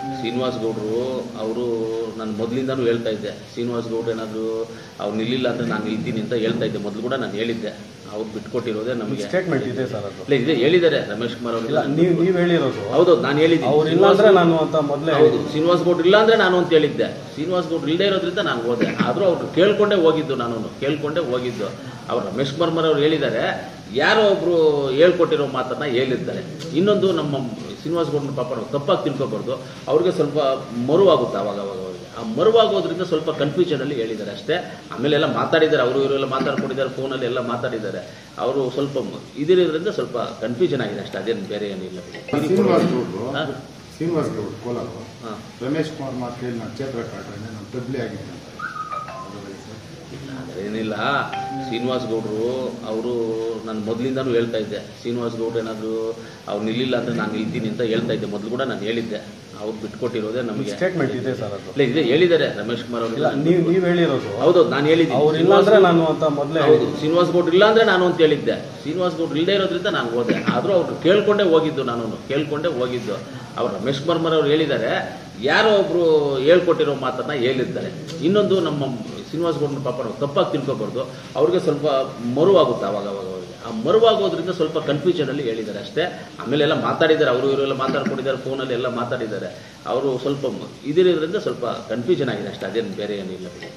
ಶ್ರೀನಿವಾಸ್ ಗೌಡ್ರು ಅವರು ನಾನು ಮೊದಲಿಂದನೂ ಹೇಳ್ತಾ ಇದ್ದೆ ಶ್ರೀನಿವಾಸ್ ಗೌಡ್ರು ಏನಾದರೂ ಅವ್ರು ನಿಲ್ಲಿಲ್ಲ ಅಂದರೆ ನಾನು ನಿಲ್ತೀನಿ ಅಂತ ಹೇಳ್ತಾ ಇದ್ದೆ ಮೊದಲು ಕೂಡ ನಾನು ಹೇಳಿದ್ದೆ ಅವ್ರು ಬಿಟ್ಕೊಟ್ಟಿರೋದೇ ನಮಗೆ ಸ್ಟೇಟ್ಮೆಂಟ್ ಇದೆ ಸರ್ ಅದು ಇಲ್ಲ ಇದೆ ಹೇಳಿದ್ದಾರೆ ರಮೇಶ್ ಕುಮಾರ್ ಇಲ್ಲ ಅವರು ನೀವು ನೀವು ಹೇಳಿರೋದು ಹೌದೌದು ನಾನು ಹೇಳಿದ್ದೀನಿ ಅವ್ರು ಇಲ್ಲ ಅಂದ್ರೆ ನಾನು ಅಂತ ಮೊದಲೇ ಹೌದು ಶ್ರೀನಿವಾಸ್ ಗೌಡ್ರು ಇಲ್ಲ ಅಂದ್ರೆ ನಾನು ಅಂತ ಹೇಳಿದ್ದೆ ಶ್ರೀನಿವಾಸ್ ಗೌಡ್ರು ಇಲ್ಲದೆ ಇರೋದ್ರಿಂದ ನಾನು ಹೋದೆ ಆದರೂ ಅವ್ರು ಕೇಳ್ಕೊಂಡೇ ಹೋಗಿದ್ದು ನಾನು ಕೇಳ್ಕೊಂಡೇ ಹೋಗಿದ್ದು ಅವ್ರು ರಮೇಶ್ ಕುಮಾರ್ ಅವರು ಹೇಳಿದ್ದಾರೆ ಯಾರೋ ಒಬ್ರು ಹೇಳ್ಕೊಟ್ಟಿರೋ ಮಾತನ್ನ ಹೇಳಿರ್ತಾರೆ ಇನ್ನೊಂದು ನಮ್ಮ ಶ್ರೀನಿವಾಸ್ ಗೌಡ್ರ ಪಾಪ ನಾವು ತಪ್ಪಾಗಿ ತಿಳ್ಕೊಬಾರ್ದು ಅವ್ರಿಗೆ ಸ್ವಲ್ಪ ಮರುವಾಗುತ್ತೆ ಅವಾಗ ಅವಾಗ ಅವ್ರಿಗೆ ಆ ಮರುವಾಗೋದ್ರಿಂದ ಸ್ವಲ್ಪ ಕನ್ಫ್ಯೂಷನ್ ಅಲ್ಲಿ ಹೇಳಿದ್ದಾರೆ ಅಷ್ಟೇ ಆಮೇಲೆ ಎಲ್ಲ ಮಾತಾಡಿದ್ದಾರೆ ಅವರು ಇವರೆಲ್ಲ ಮಾತಾಡ್ಕೊಂಡಿದ್ದಾರೆ ಫೋನಲ್ಲಿ ಎಲ್ಲ ಮಾತಾಡಿದ್ದಾರೆ ಅವರು ಸ್ವಲ್ಪ ಇದಿರೋದ್ರಿಂದ ಸ್ವಲ್ಪ ಕನ್ಫ್ಯೂಷನ್ ಆಗಿದೆ ಅಷ್ಟೇ ಅದೇನು ಬೇರೆ ಏನಿಲ್ಲ ಶ್ರೀನಿವಾಸ್ ಗೌಡ್ರು ಹಾ? ಶ್ರೀನಿವಾಸ್ ಗೌಡ್ರು ಕೋಲಾರ ಹಾಂ ರಮೇಶ್ ಕುಮಾರ್ ಮಾತು ಕೇಳಿ ನಾನು ಕ್ಷೇತ್ರ ಕಾಟ್ರೆ ನಾನು ತಬ್ಲಿ ಆಗಿದ್ದೆ ಅಂತ ಹೌದಾ ಸರ್? ಏನಿಲ್ಲ ಶ್ರೀನಿವಾಸ್ ಗೌಡ್ರು ಅವರು ನಾನು ಮೊದಲಿಂದನೂ ಹೇಳ್ತಾ ಇದ್ದೆ ಶ್ರೀನಿವಾಸ್ ಗೌಡ್ರು ಏನಾದರೂ ಅವ್ರು ನಿಲ್ಲಿಲ್ಲ ಅಂದರೆ ನಾನು ನಿಲ್ತೀನಿ ಅಂತ ಹೇಳ್ತಾ ಇದ್ದೆ ಮೊದಲು ಕೂಡ ನಾನು ಹೇಳಿದ್ದೆ ಅವ್ರು ಬಿಟ್ಕೊಟ್ಟಿರೋದೇ ನಮಗೆ ಸ್ಟೇಟ್ಮೆಂಟ್ ಇದೆ ಸರ್ ಅದು ಇಲ್ಲ ಇದೆ ಹೇಳಿದ್ದಾರೆ ರಮೇಶ್ ಕುಮಾರ್ ಇಲ್ಲ ಅವರು ನೀವು ನೀವು ಹೇಳಿರೋದು ಹೌದೌದು ನಾನು ಹೇಳಿದ್ದೀನಿ ಅವ್ರು ಇಲ್ಲ ಅಂದ್ರೆ ನಾನು ಅಂತ ಮೊದಲೇ ಹೌದು ಶ್ರೀನಿವಾಸ್ ಗೌಡ್ರು ಇಲ್ಲ ಅಂದ್ರೆ ನಾನು ಅಂತ ಹೇಳಿದ್ದೆ ಶ್ರೀನಿವಾಸ್ ಗೌಡ್ರು ಇಲ್ಲದೆ ಇರೋದ್ರಿಂದ ನಾನು ಹೋದೆ ಆದರೂ ಅವ್ರು ಕೇಳ್ಕೊಂಡೇ ಹೋಗಿದ್ದು ನಾನು ಕೇಳ್ಕೊಂಡೇ ಹೋಗಿದ್ದು ಅವ್ರು ರಮೇಶ್ ಕುಮಾರ್ ಅವರು ಹೇಳಿದ್ದಾರೆ ಯಾರೋ ಒಬ್ರು ಹೇಳ್ಕೊಟ್ಟಿರೋ ಮಾತನ್ನ ಹೇಳಿರ್ತಾರೆ ಇನ್ನೊಂದು ನಮ್ಮ ಶ್ರೀನಿವಾಸ್ ಗೌಡ್ರ ಪಾಪ ನಾವು ತಪ್ಪಾಗಿ ತಿಳ್ಕೊಬಾರ್ದು ಅವ್ರಿಗೆ ಸ್ವಲ್ಪ ಮರುವಾಗುತ್ತೆ ಅವಾಗ ಅವಾಗ ಅವ್ರಿಗೆ ಆ ಮರುವಾಗೋದ್ರಿಂದ ಸ್ವಲ್ಪ ಕನ್ಫ್ಯೂಷನ್ ಅಲ್ಲಿ ಹೇಳಿದ್ದಾರೆ ಅಷ್ಟೇ ಆಮೇಲೆ ಎಲ್ಲ ಮಾತಾಡಿದ್ದಾರೆ ಅವರು ಇವರೆಲ್ಲ ಮಾತಾಡ್ಕೊಂಡಿದ್ದಾರೆ ಫೋನಲ್ಲಿ ಎಲ್ಲ ಮಾತಾಡಿದ್ದಾರೆ ಅವರು ಸ್ವಲ್ಪ ಇದಿರೋದ್ರಿಂದ ಸ್ವಲ್ಪ ಕನ್ಫ್ಯೂಷನ್ ಆಗಿದೆ ಅಷ್ಟೇ ಅದೇನು ಬೇರೆ ಏನಿಲ್ಲ